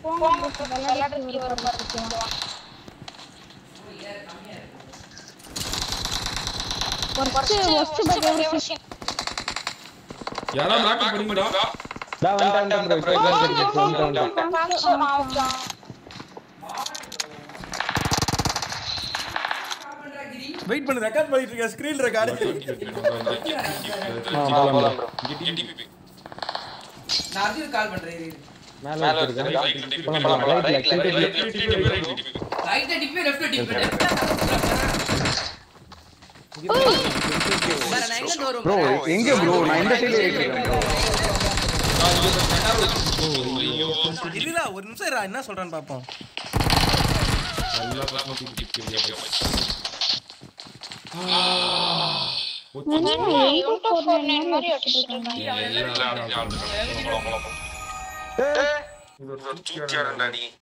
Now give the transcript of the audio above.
போங்க bro, விளையாடுறதுக்கு ஒரு பார்த்துக்கலாம் Worst, worst but ever seen. யாரா பிளாக் பண்ணீங்களா டா வந்துட்டான் ப்ரோ இப்போ எக்ஸாம் தெரிஞ்சு வந்துட்டான் Cancel, ஆ, okay. வெயிட் பண்ணு ரெக்கார்ட் பண்ணிட்டு இருக்கேன் ஸ்கிரீன் ரெக்கார்ட் போலாம் ப்ரோ நான் அர்ஜுன் கால் பண்றேன் இரு, இரு. மேல இருக்கா போலாம் போலாம் ரைட்ல ரைட்ல ரைட் டிப்பி லெஃப்ட் டிப்பி லெஃப்ட் வேற நான் எங்க இருந்து ப்ரோ வருவேன் எங்க ப்ரோ நான் இந்த சைடுல இருக்கேன் இருடா ஒரு நிமிஷம் இருடா என்ன சொல்றான்னு பாப்போம் Eight to four nine மாதிரி அடிச்சிட்டு இருக்காங்க. இது ஒரு